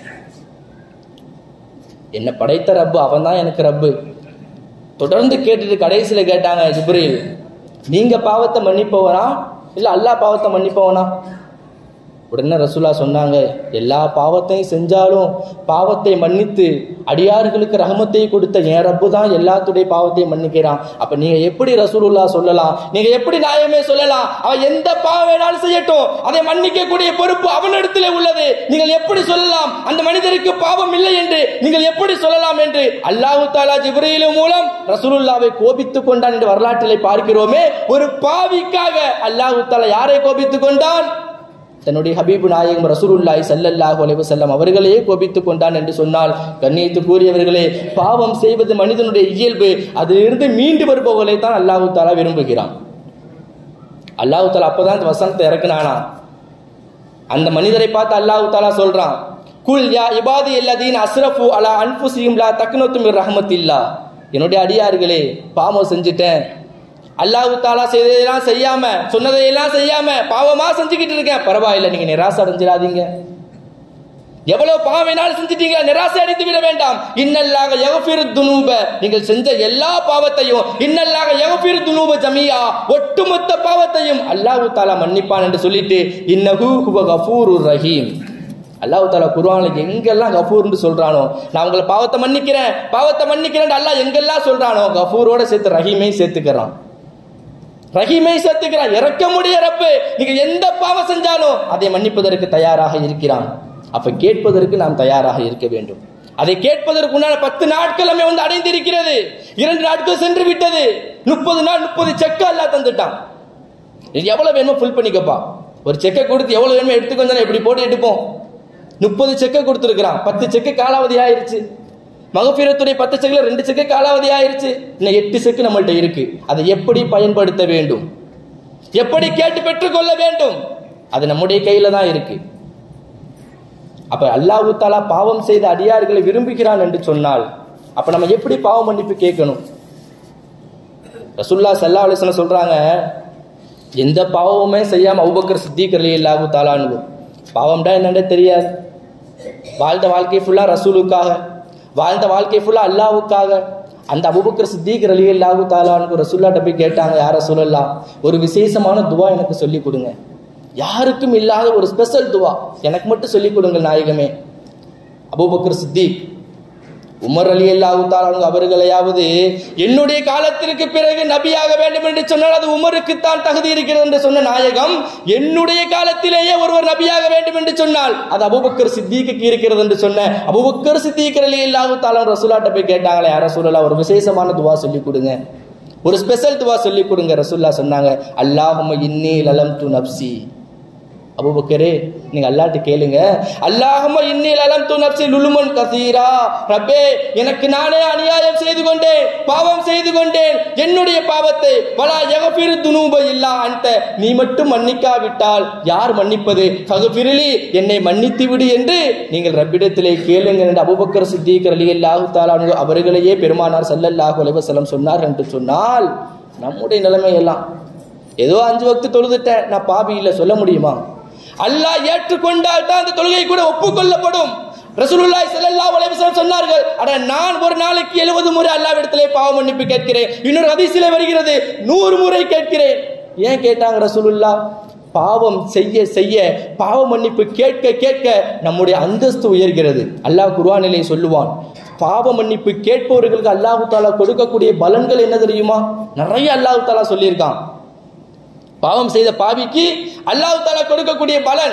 என்ன படைத்த ரப்பு அவன் தான் எனக்கு ரப்பு தொடர்ந்து கேட்டுட்டு கடைசியில கேட்டாங்க ஜிப்ரீல் நீங்க பாவத்தை மன்னிப்பவனா இல்ல அல்லாஹ் பாவத்தை மன்னிப்பவனா உடனே ரசூலா சொன்னாங்க எல்லா பாவத்தையும் செஞ்சாலும் பாவத்தை மன்னித்து அடியார்களுக்கு ரஹமத்தை கொடுத்த என் ரப்பு தான் எல்லாத்துடைய பாவத்தையும் மன்னிக்கிறான் அப்ப நீங்க எப்படி ரசூலுல்லா சொல்லலாம் நீங்க எப்படி நியாயமே சொல்லலாம் அவன் எந்த பாவம் வேணாலும் செய்யட்டும் அதை மன்னிக்க கூடிய பொறுப்பு அவனிடத்திலே உள்ளது நீங்கள் எப்படி சொல்லலாம் அந்த மனிதருக்கு பாவம் இல்லை என்று நீங்கள் எப்படி சொல்லலாம் என்று அல்லாஹு தாலா ஜிப்ரீலு மூலம் ரசூலுல்லாவை கோபித்துக் கொண்டான் என்று வரலாற்றிலே பார்க்கிறோமே ஒரு பாவிக்காக அல்லாஹு தாலா யாரை கோபித்துக் கொண்டான் தன்னுடைய ஹபீபு நாயகம் ரசூலுல்லாஹி ஸல்லல்லாஹு அலைஹி வஸல்லம் அவர்களையே கோபித்துக் கொண்டான் என்று சொன்னால் கண்ணியத்து கூறியவர்களே பாவம் செய்வது மனிதனுடைய இயல்பு அதிலிருந்து மீண்டு வருபவர்களை தான் அல்லாஹு தாலா விரும்புகிறான் அல்லாஹு தாலா அப்பதான் அந்த வசனத்தை இறக்குனானா அந்த மனிதரை பார்த்து அல்லாஹு தாலா சொல்றான் குல் யா இபாதி அல்லதீன் அஸ்ரஃபு அலா அன்ஃபுசிஹிம் லா தக்னத்து மிர் ரஹ்மத்தில்லா என்னுடைய அடியார்களே பாவம் செஞ்சுட்டேன் அல்லாஹு தாலா செய்ததெல்லாம் செய்யாம சொன்னதையெல்லாம் செய்யாம பாவமா செஞ்சுக்கிட்டு இருக்கேன் பரவாயில்ல நீங்க நிராசை அடைஞ்சிடாதீங்க எவ்வளவு பாவம் வேணாலும் செஞ்சிட்டீங்க நிராசை அடைந்து விட வேண்டாம் இன்னல்லாக யகஃபிரு துனூப நீங்கள் செஞ்ச எல்லா பாவத்தையும் இன்னல்லாக யகஃபிரு துனூப ஜமியா ஒட்டுமொத்த பாவத்தையும் அல்லாஹ் தாலா மன்னிப்பான் என்று சொல்லிட்டு இன்னஹு ஹுவ கஃபூருர் ரஹீம் அல்லாஹ் தாலா குர்ஆன்ல எங்கெல்லாம் கஃபூர்னு சொல்றானோ நான் உங்களை பாவத்தை மன்னிக்கிறேன் பாவத்தை மன்னிக்கிறேன் அல்லாஹ் எங்கெல்லாம் சொல்றானோ கஃபூரோட சேர்த்து ரஹீமை சேர்த்துக்கிறான் ரஹீமை சேர்த்துக்கிறான் இறக்க முடிய ரப்பு நீங்க எந்த பாவம் செஞ்சாலும் அதை மன்னிப்பதற்கு தயாராக இருக்கிறான் அப்ப கேட்பதற்கு நாம் தயாராக இருக்க வேண்டும் அதை கேட்பதற்கு உண்டான பத்து நாட்கள் நம்ம வந்து அடைந்திருக்கிறது இரண்டு நாட்கள் சென்று விட்டது முப்பது நாள் முப்பது செக்கு எல்லாம் தந்துட்டான் இது எவ்வளவு வேணுமோ ஃபுல் பண்ணிக்கப்பா ஒரு செக்கை கொடுத்து எவ்வளவு வேணுமோ எடுத்துக்கோ தானே இப்படி போட்டு எடுப்போம் முப்பது செக்கை கொடுத்துருக்கிறான் பத்து செக்கு காலாவதி ஆயிருச்சு மகப்பீரத்துடைய பத்து செக்கில் ரெண்டு செக்கு காலாவதி ஆயிருச்சு இன்னும் எட்டு செக்கு நம்மள்ட்ட இருக்கு அதை எப்படி பயன்படுத்த வேண்டும் எப்படி கேட்டு பெற்றுக்கொள்ள வேண்டும் அது நம்முடைய கையில தான் இருக்கு அப்ப அல்லாஹு தாலா பாவம் செய்த அடியார்களை விரும்புகிறான் என்று சொன்னால் அப்ப நம்ம எப்படி பாவ மன்னிப்பு கேட்கணும் ரசுல்லா சல்லா அலிஸ்லாம் சொல்றாங்க எந்த பாவமுமே செய்யாம அவுபக்கர் சித்திக் அலி அல்லாஹு தாலான்னு பாவம்டா என்னன்னு தெரியாது வாழ்ந்த வாழ்க்கை ஃபுல்லா ரசூலுக்காக வாழ்ந்த வாழ்க்கை ஃபுல்லா அல்லாவுக்காக அந்த அபுபக்கர் சித்திக் அலி அல்லாஹு தாலான்னு ரசூல்லாட்ட போய் கேட்டாங்க யார சொல்லலாம் ஒரு விசேஷமான துவா எனக்கு சொல்லி கொடுங்க யாருக்கும் இல்லாத ஒரு ஸ்பெஷல் துவா எனக்கு மட்டும் சொல்லி கொடுங்க நாயகமே அபூபக்கர் சித்திக் உமர் அலி அல்லாஹு அவர்களையாவது என்னுடைய காலத்திற்கு பிறகு நபியாக வேண்டும் என்று சொன்னால் அது உமருக்குத்தான் தகுதி இருக்கிறது என்று சொன்ன நாயகம் என்னுடைய காலத்திலேயே ஒருவர் நபியாக வேண்டும் என்று சொன்னால் அது அபுபக்கர் சித்திக்கு இருக்கிறது என்று சொன்ன அபுபக்கர் சித்திகர் அலி அல்லாஹு தாலாம் ரசூலாட்ட போய் கேட்டாங்களே யார சொல்லலாம் ஒரு விசேஷமான துவா சொல்லி கொடுங்க ஒரு ஸ்பெஷல் துவா சொல்லி கொடுங்க ரசூல்லா சொன்னாங்க அல்லாஹும இன்னி லலம் து நப்சி அபுபக்கரே நீங்க அல்லாட்ட கேளுங்க அல்லாஹும இன்னில் அலம் து நப்சி லுலுமன் கசீரா ரப்பே எனக்கு நானே அநியாயம் செய்து கொண்டேன் பாவம் செய்து கொண்டேன் என்னுடைய பாவத்தை வலா யகபிரு துனூப இல்லா அந்த நீ மட்டும் மன்னிக்காவிட்டால் யார் மன்னிப்பது ஃபகுபிரிலி என்னை மன்னித்து விடு என்று நீங்கள் ரப்பிடத்திலே கேளுங்க என்று அபுபக்கர் சித்திகர் அலி அல்லாஹு தாலா அவர்களையே பெருமானார் சல்லல்லாஹு அலைஹி வஸல்லம் சொன்னார் என்று சொன்னால் நம்முடைய நிலைமை எல்லாம் ஏதோ அஞ்சு வக்து தொழுதுட்டேன் நான் பாவி இல்லை சொல்ல முடியுமா அல்லாஹ் ஏற்றுக்கொண்டால் தான் அந்த தொழுகை கூட ஒப்புக்கொள்ளப்படும் ரசூலுல்லாஹி ஸல்லல்லாஹு அலைஹி வஸல்லம் சொன்னார்கள் அட நான் ஒரு நாளைக்கு 70 முறை அல்லாஹ்விடத்திலே பாவ மன்னிப்பு கேட்கிறேன் இன்னொரு ஹதீஸிலே வருகிறது 100 முறை கேட்கிறேன் ஏன் கேட்டாங்க ரசூலுல்லாஹ் பாவம் செய்ய செய்ய பாவ மன்னிப்பு கேட்க கேட்க நம்முடைய அந்தஸ்து உயர்கிறது அல்லாஹ் குர்ஆனிலே சொல்லுவான் பாவ மன்னிப்பு கேட்பவர்களுக்கு அல்லாஹு தாலா கொடுக்கக்கூடிய பலன்கள் என்ன தெரியுமா நிறைய அல்லாஹு தாலா சொல்லியிருக்கான் பாவம் செய்த பாவிக்கு அல்லாஹ் தாலா கொடுக்கக்கூடிய பலன்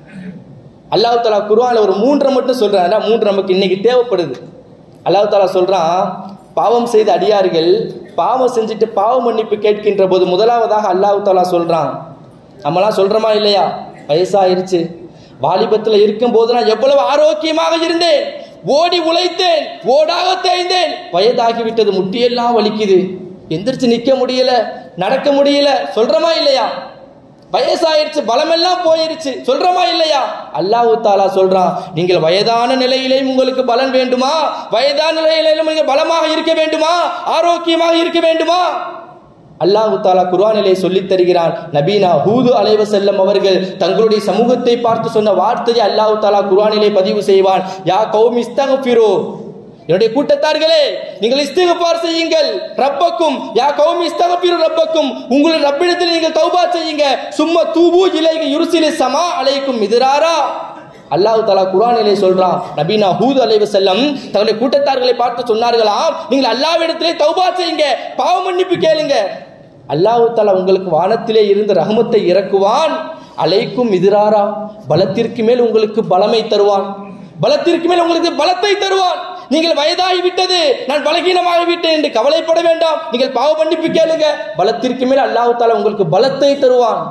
அல்லாஹ் தாலா குர்ஆன்ல ஒரு மூன்றை மட்டும் சொல்றான் மூன்று நமக்கு இன்னைக்கு தேவைப்படுது அல்லாஹ் தாலா சொல்றான் பாவம் செய்த அடியார்கள் பாவம் செஞ்சுட்டு பாவ மன்னிப்பு கேட்கின்ற போது முதலாவதாக அல்லாஹ் தாலா சொல்றான் நம்மலாம் சொல்றோமா இல்லையா வயசாயிருச்சு வாலிபத்துல இருக்கும் போது நான் எவ்வளவு ஆரோக்கியமாக இருந்தேன் ஓடி உழைத்தேன் ஓடாக தேய்ந்தேன் வயதாகிவிட்டது முட்டியெல்லாம் வலிக்குது எந்திரிச்சு நிக்க முடியல நடக்க முடியல சொல்றமா இல்லையா வயசாயிருச்சு பலமெல்லாம் போயிருச்சு சொல்றமா இல்லையா அல்லாஹு தாலா சொல்றான் நீங்கள் வயதான நிலையிலேயும் உங்களுக்கு பலன் வேண்டுமா வயதான நிலையிலும் நீங்க பலமாக இருக்க வேண்டுமா ஆரோக்கியமாக இருக்க வேண்டுமா அல்லாஹு தாலா குர்ஆனிலே சொல்லித் தருகிறான் நபீனா ஹூது அலைவ செல்லம் அவர்கள் தங்களுடைய சமூகத்தை பார்த்து சொன்ன வார்த்தையை அல்லாஹு தாலா குர்ஆனிலே பதிவு செய்வான் யா கௌம் இஸ்தகஃபிரு என்னுடைய கூட்டத்தார்களே நீங்கள் இஸ்திகபார் செய்யுங்கள் ரப்பக்கும் யா கௌமி இஸ்தகபிரு ரப்பக்கும் உங்களுடைய ரப்பிடத்தில் நீங்கள் தௌபா செய்யுங்க சும்மா தூபு இலைக யுருசிலி சமா அலைக்கும் மிதிராரா அல்லாஹ் தலா குரானிலே சொல்றான் நபீனா ஹூத் அலைவ செல்லம் தங்களுடைய கூட்டத்தார்களை பார்த்து சொன்னார்களாம் நீங்கள் அல்லாவிடத்திலே தௌபா செய்யுங்க பாவ மன்னிப்பு கேளுங்க அல்லாஹ் தலா உங்களுக்கு வானத்திலே இருந்து ரஹமத்தை இறக்குவான் அலைக்கும் மிதிராரா பலத்திற்கு மேல் உங்களுக்கு பலமை தருவான் பலத்திற்கு மேல் உங்களுக்கு பலத்தை தருவான் நீங்கள் வயதாகி விட்டது நான் பலகீனமாகி விட்டேன் என்று கவலைப்பட வேண்டாம் நீங்கள் பாவ மன்னிப்பு கேளுங்க பலத்திற்கு மேல் அல்லாஹு தாலா உங்களுக்கு பலத்தை தருவான்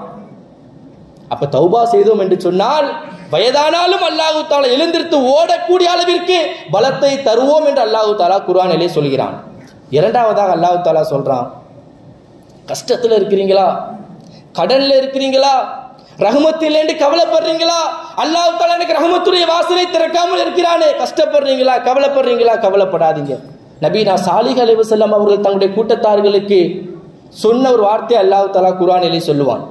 அப்ப தௌபா செய்தோம் என்று சொன்னால் வயதானாலும் அல்லாஹு தாலா எழுந்திருத்து ஓடக்கூடிய அளவிற்கு பலத்தை தருவோம் என்று அல்லாஹு தாலா குர்ஆனிலே சொல்கிறான் இரண்டாவதாக அல்லாஹு தாலா சொல்றான் கஷ்டத்துல இருக்கிறீங்களா கடன்ல இருக்கிறீங்களா ரஹமத்தில்லேண்டு கவலைப்படுறீங்களா அல்லாஹ் தாலா எனக்கு ரஹமத்துடைய வாசலை திறக்காமல் இருக்கிறானே கஷ்டப்படுறீங்களா கவலைப்படுறீங்களா கவலைப்படாதீங்க நபீனா சாலிஹ் அலைஹி வஸல்லம் அவர்கள் தங்களுடைய கூட்டத்தார்களுக்கு சொன்ன ஒரு வார்த்தை அல்லாஹ் தாலா குர்ஆனிலே சொல்லுவான்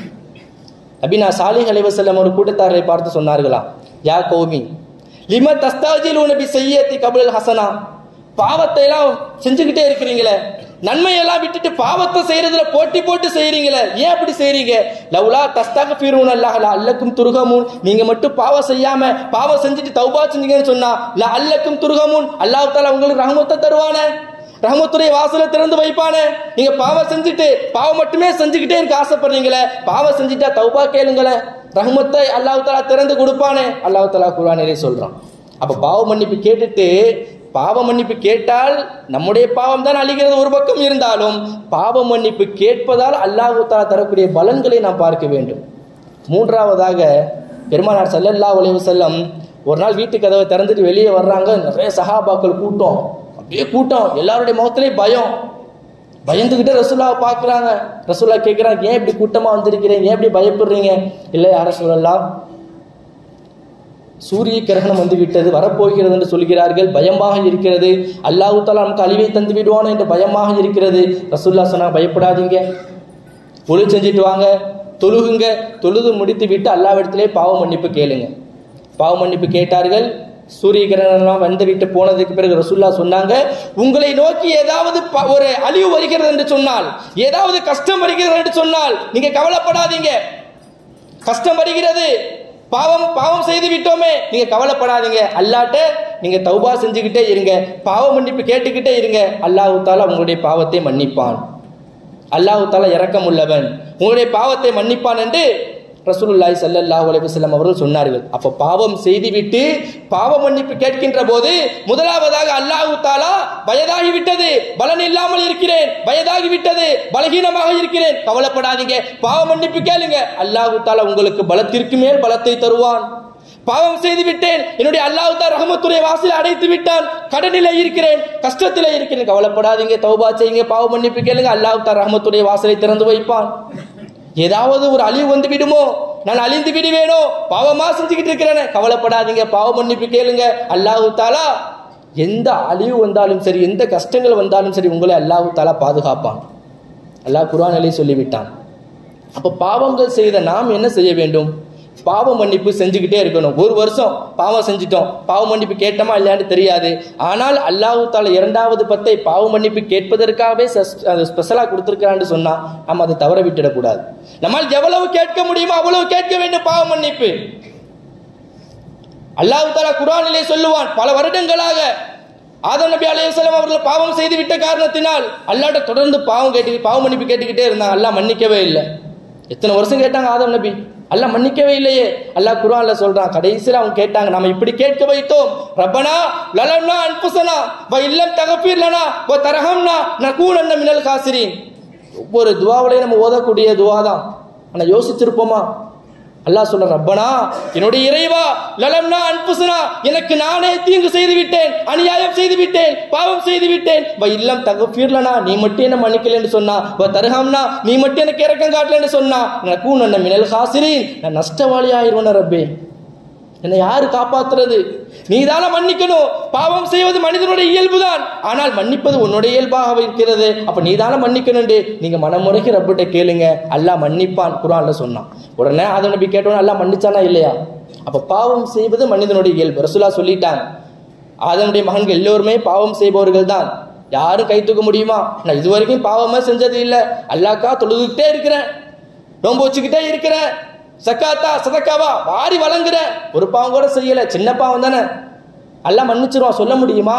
நபீனா சாலிஹ் அலைஹி வஸல்லம் ஒரு கூட்டத்தாரை பார்த்து சொன்னார்களாம் யா கௌமி லிம தஸ்தாஜிலூன பி சய்யத்தி கபுல் ஹசனா பாவத்தை எல்லாம் செஞ்சுக்கிட்டே இருக்கிறீங்களே நன்மையெல்லாம் விட்டுட்டு பாவத்தை செய்யறதுல போட்டி போட்டு செய்யறீங்களே ஏன் அப்படி செய்றீங்க லவ்லா தஸ்தாக பீரூன் அல்லாஹ் அல்லக்கும் துருகமுன் நீங்க மட்டும் பாவம் செய்யாம பாவம் செஞ்சுட்டு தௌபா செஞ்சீங்கன்னு சொன்னா ல அல்லக்கும் துருகமுன் அல்லாஹ் தாலா உங்களுக்கு ரஹமத்தை தருவானே ரஹமத்துடைய வாசலை திறந்து வைப்பானே நீங்க பாவம் செஞ்சுட்டு பாவம் மட்டுமே செஞ்சுக்கிட்டே இருக்க ஆசைப்படுறீங்களே பாவம் செஞ்சுட்டா தௌபா கேளுங்களேன் ரஹமத்தை அல்லாஹ் தாலா திறந்து கொடுப்பானே அல்லாஹ் தாலா குரானிலே சொல்றான் அப்ப பாவ மன்னிப்பு கேட்டுட்டு பாவ மன்னிப்பு கேட்டால் நம்முடைய பாவம் தான் அழிகிறது ஒரு பக்கம் இருந்தாலும் பாவ மன்னிப்பு கேட்பதால் அல்லாஹு தாலா தரக்கூடிய பலன்களை நாம் பார்க்க வேண்டும் மூன்றாவதாக பெருமானார் ஸல்லல்லாஹு அலைஹி வஸல்லம் ஒரு நாள் வீட்டு கதவை திறந்துட்டு வெளியே வர்றாங்க நிறைய சஹாபாக்கள் கூட்டம் அப்படியே கூட்டம் எல்லாருடைய முகத்திலேயும் பயம் பயந்துகிட்டே ரசூல்லாவை பார்க்குறாங்க ரசூல்லா கேட்குறாங்க ஏன் இப்படி கூட்டமாக வந்திருக்கிறீங்க ஏன் இப்படி பயப்படுறீங்க இல்லை யார சொல்லலாம் சூரிய கிரகணம் வந்து விட்டது வரப்போகிறது என்று சொல்கிறார்கள் பயமாக இருக்கிறது அல்லாஹு தாலா நமக்கு அழிவை தந்து விடுவானோ என்று பயமாக இருக்கிறது ரசூல்லா சொன்னா பயப்படாதீங்க ஒளி செஞ்சுட்டு வாங்க தொழுகுங்க தொழுது முடித்து விட்டு அல்லாவிடத்திலே பாவ மன்னிப்பு கேளுங்க பாவ மன்னிப்பு கேட்டார்கள் சூரிய கிரகணம் வந்து விட்டு போனதுக்கு பிறகு ரசூல்லா சொன்னாங்க உங்களை நோக்கி ஏதாவது ப- ஒரு அழிவு வருகிறது என்று சொன்னால் ஏதாவது கஷ்டம் வருகிறது என்று சொன்னால் நீங்க கவலைப்படாதீங்க கஷ்டம் வருகிறது பாவம் பாவம் செய்து விட்டோமே நீங்க கவலைப்படாதீங்க அல்லாட்ட நீங்க தௌபா செஞ்சுக்கிட்டே இருங்க பாவ மன்னிப்பு கேட்டுக்கிட்டே இருங்க அல்லாஹ் தாலா உங்களுடைய பாவத்தை மன்னிப்பான் அல்லாஹ் தாலா இரக்கம் உள்ளவன் உங்களுடைய பாவத்தை மன்னிப்பான் என்று ரசூலுல்லாஹி ஸல்லல்லாஹு அலைஹி வஸல்லம் அவர்கள் சொன்னார்கள் அப்ப பாவம் செய்துவிட்டு பாவ மன்னிப்பு கேட்கின்ற போது முதலாவதாக அல்லாஹ் தாலா வயதாகி விட்டது பலன் இல்லாமல் இருக்கிறேன் வயதாகி விட்டது பலகீனமாக இருக்கிறேன் கவலைப்படாதீங்க பாவ மன்னிப்பு கேளுங்க அல்லாஹ் தாலா உங்களுக்கு பலத்திற்கு மேல் பலத்தை தருவான் பாவம் செய்து விட்டேன் என்னுடைய அல்லாஹ் தான் ரஹமத்துடைய வாசலை அடைத்து விட்டான் கடனில இருக்கிறேன் கஷ்டத்தில இருக்கிறேன் கவலைப்படாதீங்க தௌபா செய்யுங்க பாவ மன்னிப்பு கேளுங்க அல்லாஹ் தான் ரஹமத்துடைய வாசலை திறந்து வைப்பான் ஏதாவது ஒரு அழிவு வந்து விடுமோ நான் அழிந்து விடுவேனோ பாவமா செஞ்சுக்கிட்டு இருக்கிறேன் கவலைப்படாதீங்க பாவ மன்னிப்பு கேளுங்க அல்லாஹு தாலா எந்த அழிவு வந்தாலும் சரி எந்த கஷ்டங்கள் வந்தாலும் சரி உங்களை அல்லாஹு தாலா பாதுகாப்பான் அல்லாஹ் குர்ஆனிலே சொல்லிவிட்டான் அப்ப பாவங்கள் செய்த நாம் என்ன செய்ய வேண்டும் பாவ மன்னிப்பு செஞ்சுக்கிட்டே இருக்கணும் ஒரு வருஷம் பாவம் செஞ்சிட்டோம் பாவ மன்னிப்பு கேட்டோமா இல்லையான்னு தெரியாது ஆனால் அல்லாஹு தாலா இரண்டாவது பத்தை பாவ மன்னிப்பு கேட்பதற்காகவே ஸ்பெஷலாக கொடுத்துருக்கான்னு சொன்னா நம்ம அதை தவற விட்டுடக்கூடாது நம்மால் எவ்வளவு கேட்க முடியுமோ அவ்வளவு கேட்க வேண்டும் பாவ மன்னிப்பு அல்லாஹு தாலா குரானிலே சொல்லுவான் பல வருடங்களாக ஆதம் நபி அலைஹிஸ்ஸலாம் அவர்கள் பாவம் செய்து விட்ட காரணத்தினால் அல்லாட்ட தொடர்ந்து பாவம் கேட்டு பாவ மன்னிப்பு கேட்டுக்கிட்டே இருந்தாங்க அல்லாஹ் மன்னிக்கவே இல்லை எத்தனை வருஷம் கேட்டாங்க ஆதம் நபி அல்லாஹ் மன்னிக்கவே இல்லையே அல்லாஹ் குர்ஆன்ல சொல்றான் கடைசியில அவங்க கேட்டாங்க நம்ம இப்படி கேட்க வைத்தோம் ரப்பனா லலம்னா அன்புசனா வ இல்லம் தகஃபீர் லனா வ தரஹம்னா நகூனன்ன மினல் காசிரீன் ஒவ்வொரு துவாவிலையும் நம்ம ஓதக்கூடிய துவா தான் ஆனா யோசிச்சிருப்போமா அல்லாஹ் சொல்ற ரப்பனா என்னுடைய இறைவா லலம்னா அன்புசனா எனக்கு நானே தீங்கு செய்து விட்டேன் அநியாயம் செய்து விட்டேன் பாவம் செய்து விட்டேன் வ இல்லம் தகஃபீர்லனா நீ மட்டும் என்ன மன்னிக்கலன்னு சொன்னா வ தர்ஹம்னா நீ மட்டும் எனக்கு இறக்கம் காட்டலன்னு சொன்னா எனக்கும் நன்ன மினல் ஹாசிரின் நான் நஷ்டவாளி ஆயிருவேன் ரப்பே என்னை யாரு காப்பாத்துறது நீதான மன்னிக்கணும் பாவம் செய்வது மனிதனுடைய இயல்புதான் ஆனால் மன்னிப்பது உன்னுடைய இயல்பாக இருக்கிறது அப்ப நீதான மன்னிக்கணும் நீங்க மனமுறைக்கு ரப்பிட்ட கேளுங்க அல்லாஹ் மன்னிப்பான் குரான்ல சொன்னான் உடனே அதை நம்பி கேட்டோன்னு அல்லாஹ் மன்னிச்சானா இல்லையா அப்ப பாவம் செய்வது மனிதனுடைய இயல்பு ரசூலா சொல்லிட்டாங்க ஆதனுடைய மகன்கள் எல்லோருமே பாவம் செய்பவர்கள் தான் யாரும் கை தூக்க முடியுமா நான் இது வரைக்கும் பாவமா செஞ்சது இல்லை அல்லாக்கா தொழுதுகிட்டே இருக்கிறேன் நோன்பு வச்சுக்கிட்டே இருக்கிறேன் சக்காத்தா சதக்காவா வாரி வழங்குற ஒரு பாவம் கூட செய்யல சின்ன பாவம் தானே எல்லாம் மன்னிச்சிருவான் சொல்ல முடியுமா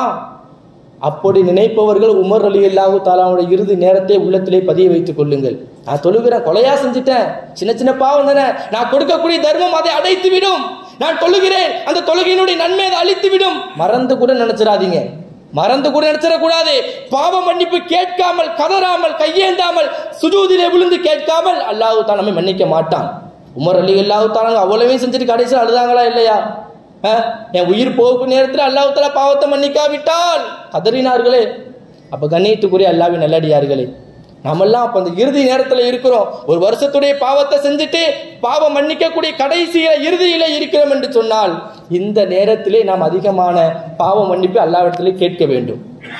அப்படி நினைப்பவர்கள் உமர் அலி அல்லாஹு தாலாவுடைய இறுதி நேரத்தை உள்ளத்திலே பதிய வைத்துக் கொள்ளுங்கள் நான் தொழுகிறேன் கொலையா செஞ்சுட்டேன் சின்ன சின்ன பாவம் தானே நான் கொடுக்கக்கூடிய தர்மம் அதை அடைத்து விடும் நான் தொழுகிறேன் அந்த தொழுகையினுடைய நன்மை அதை அழித்து விடும் மறந்து கூட நினைச்சிடாதீங்க மறந்து கூட நினைச்சிடக்கூடாது பாவ மன்னிப்பு கேட்காமல் கதறாமல் கையேந்தாமல் சுஜூதிலே விழுந்து கேட்காமல் அல்லாஹு தான் நம்மை மன்னிக்க மாட்டான் உமர் அலி அல்லாஹு தாலாங்க அவ்வளவே செஞ்சுட்டு கடைசியில் அழுதாங்களா இல்லையா அஹ், என் உயிர் போக்கு நேரத்தில் அல்லாஹு தாலா பாவத்தை மன்னிக்காவிட்டால் கதறினார்களே அப்ப கண்ணியத்துக்குரிய அல்லாவின் நல்லடியார்களே நாமெல்லாம் அப்ப அந்த இறுதி நேரத்துல இருக்கிறோம் ஒரு வருஷத்துடைய பாவத்தை செஞ்சுட்டு பாவம் மன்னிக்கக்கூடிய கடைசியில இறுதியில இருக்கிறோம் என்று சொன்னால் இந்த நேரத்திலே நாம் அதிகமான பாவ மன்னிப்பு அல்லாவிடத்திலே கேட்க வேண்டும்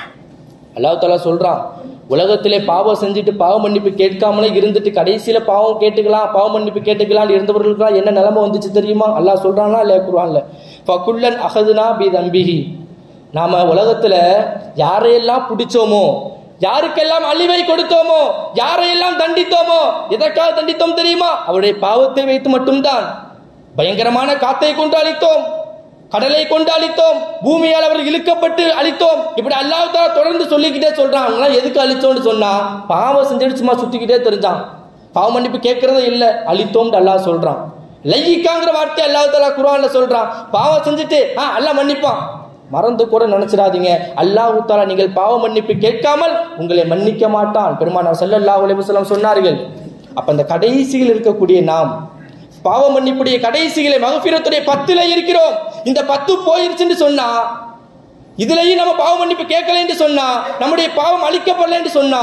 அல்லாஹ் தாலா சொல்றான் உலகத்திலே பாவம் செஞ்சுட்டு பாவ மன்னிப்பு கேட்காமலே இருந்துட்டு கடைசியில பாவம் கேட்டுக்கலாம் பாவ மன்னிப்பு கேட்டுக்கலாம் இருந்தவர்களுக்கு என்ன நிலைமை வந்துச்சு தெரியுமா அல்லாஹ் சொல்றானா இல்ல குருவான்ல ஃபகுல்லன் அகதுனா பி தம்பிஹி நாம உலகத்துல யாரையெல்லாம் பிடிச்சோமோ யாருக்கெல்லாம் அழிவை கொடுத்தோமோ யாரையெல்லாம் தண்டித்தோமோ எதற்காக தண்டித்தோம் தெரியுமா அவருடைய பாவத்தை வைத்து மட்டும்தான் பயங்கரமான காத்தை கொண்டு அழித்தோம் கடலை கொண்டு அழித்தோம் பூமியால் அவர்கள் இழுக்கப்பட்டு அழித்தோம் இப்படி அல்லாஹ் தஆலா தொடர்ந்து சொல்லிக்கிட்டே சொல்றான் அவங்களாம் எதுக்கு அழித்தோம்னு சொன்னா பாவம் செஞ்சுட்டு சும்மா சுத்திக்கிட்டே தெரிஞ்சான் பாவ மன்னிப்பு கேட்கறதே இல்லை அழித்தோம்னு அல்லாஹ் சொல்றான் லையிக்காங்கிற வார்த்தை அல்லாஹ் தஆலா குர்ஆன்ல சொல்றான் பாவம் செஞ்சுட்டு ஆ அல்லாஹ் மன்னிப்பான் மறந்து கூட நினைச்சிடாதீங்க அல்லாஹ் தாலா நீங்கள் பாவ மன்னிப்பு கேட்காமல் உங்களை மன்னிக்க மாட்டான் பெருமானார் ஸல்லல்லாஹு அலைஹி வஸல்லம் சொன்னார்கள் அப்ப அந்த கடைசியில் இருக்கக்கூடிய நாம் பாவ மன்னிப்புடைய கடைசிகளை மகபிரத்துடைய பத்துல இருக்கிறோம் இந்த பத்து போயிருச்சுன்னு சொன்னா இதுலயும் நம்ம பாவ மன்னிப்பு கேட்கலன்னு சொன்னா நம்முடைய பாவம் அழிக்கப்படலன்னு சொன்னா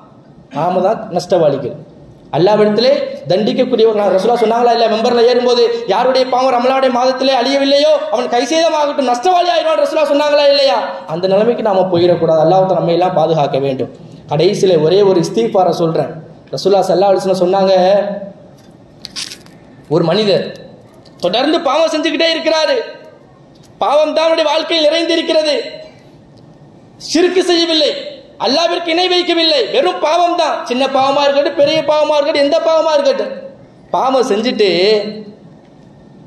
நாம தான் நஷ்டவாளிகள் அல்லாவிடத்திலே தண்டிக்கக்கூடியவர் நான் ரசூலா சொன்னாங்களா இல்ல மெம்பர்ல ஏறும்போது யாருடைய பாவம் ரமலாவுடைய மாதத்திலே அழியவில்லையோ அவன் கைசேதமாகட்டும் நஷ்டவாளி ஆயிடுவான் ரசூலா சொன்னாங்களா இல்லையா அந்த நிலைமைக்கு நாம போயிடக்கூடாது அல்லாஹ் நம்ம எல்லாம் பாதுகாக்க வேண்டும் கடைசியில ஒரே ஒரு இஸ்தீஃபார சொல்றேன் ரசூலா சல்லா அலிஸ்லாம் சொன்னாங்க ஒரு மனிதர் தொடர்ந்து பாவம் செஞ்சுக்கிட்டே இருக்கிறாரு பாவம் தான் அவருடைய வாழ்க்கையில் நிறைந்திருக்கிறது சிறுக்கு செய்யவில்லை அல்லாவிற்கு இணை வைக்கவில்லை வெறும் பாவம் தான் சின்ன பாவமா இருக்கட்டும் பெரிய பாவமா இருக்கட்டும் எந்த பாவமா இருக்கட்டும் பாவம் செஞ்சுட்டு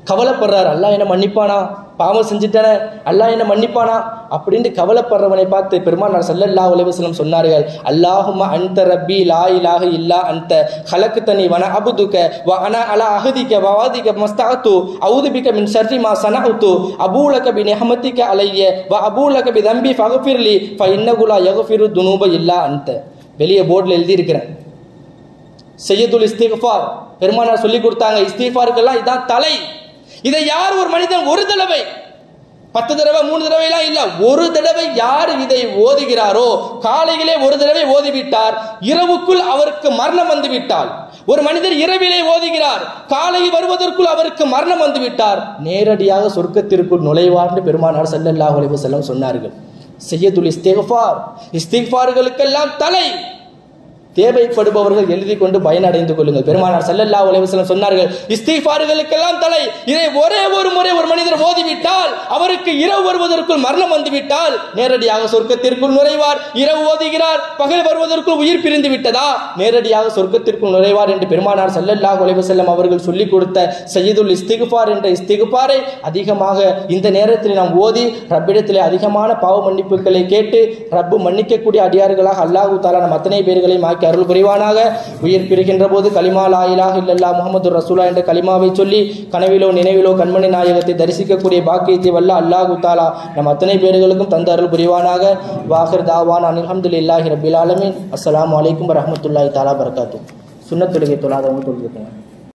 கவலைப்படுறார் அல்லாஹ் என்ன மன்னிப்பானா பாவம் செஞ்சுட்டானே அல்லாஹ் என்ன மன்னிப்பானா அப்படின்னு கவலைப்படுறவனை பார்த்து பெருமானார் ஸல்லல்லாஹு அலைஹி வஸல்லம் சொன்னார்கள் அல்லாஹும்ம அன்த ரப்பி லா இலாஹ இல்லா அன்த ஹலக்தனி வன அபுதுக வ அன அலா அஹதிக வ வாதிக மஸ்தஅத்து அஊது பிக மின் ஷர்ரி மா சனஅத்து அபூலக பி நிஹமதிக அலைய வ அபூலக பி தம்பி ஃபக்ஃபிர்லி ஃப இன்னகு லா யக்ஃபிரு துனூப இல்லா அன்த வெளியே போர்டில் எழுதி இருக்கிறேன் செய்யதுல் இஸ்திஃபார் பெருமானார் சொல்லி கொடுத்தாங்க இஸ்திஃபாருக்கெல்லாம் இதான் தலை இதை யார் ஒரு மனிதன் ஒரு தடவை பத்து தடவை மூணு தடவை எல்லாம் இல்ல ஒரு தடவை யார் இதை ஓதுகிறாரோ காலையிலே ஒரு தடவை ஓதிவிட்டார் இரவுக்குள் அவருக்கு மரணம் வந்து விட்டால் ஒரு மனிதர் இரவிலே ஓதுகிறார் காலையில் வருவதற்குள் அவருக்கு மரணம் வந்து விட்டார் நேரடியாக சொர்க்கத்திற்குள் நுழைவார்னு பெருமானார் ஸல்லல்லாஹு அலைஹி வஸல்லம் சொன்னார்கள் செய்யதுல் இஸ்திஃபார் இஸ்திஃபார்களுக்கெல்லாம் தலை தேவைப்படுபவர்கள் எழுதி கொண்டு பயனடைந்து கொள்ளுங்கள் பெருமானார் ஸல்லல்லாஹு அலைஹி வஸல்லம் சொன்னார்கள் இஸ்திஃபார்களுக்கெல்லாம் தலை இதை ஒரே ஒரு முறை ஒரு மனிதர் ஓதிவிட்டால் அவருக்கு இரவு வருவதற்குள் மரணம் வந்துவிட்டால் நேரடியாக சொர்க்கத்திற்குள் நுழைவார் இரவு ஓதுகிறார் பகல் வருவதற்குள் உயிர் பிரிந்து விட்டதா நேரடியாக சொர்க்கத்திற்குள் நுழைவார் என்று பெருமானார் ஸல்லல்லாஹு அலைஹி வஸல்லம் அவர்கள் சொல்லிக் கொடுத்த சையதுல் இஸ்திக்ஃபார் என்ற இஸ்திக்ஃபாரை அதிகமாக இந்த நேரத்தில் நாம் ஓதி ரப்பிடத்திலே அதிகமான பாவ மன்னிப்புகளை கேட்டு ரப்பு மன்னிக்கக்கூடிய அடியார்களாக அல்லாஹு தாலா நம் அத்தனை பேர்களையும் ஆக்கி அருள் புரிவானாக உயிர் பிரிகின்ற போது கலிமா லா இலாஹ இல்லல்லா முஹம்மது ரசூலா என்ற கலிமாவை சொல்லி கனவிலோ நினைவிலோ கண்மணி நாயகத்தை தரிசிக்கக்கூடிய பாக்கியத்தை வல்ல அல்லாஹு தாலா நம் அத்தனை பேர்களுக்கும் தந்த அருள் புரிவானாக வாஹிர் தாவான் அல்ஹம்துலில்லாஹி ரபில் ஆலமீன் அஸ்ஸலாமு அலைக்கும் வரஹ்மத்துல்லாஹி தாலா பரகாத்து சுன்னத்துலகை தொழாதவங்க தொழுதுக்கோங்க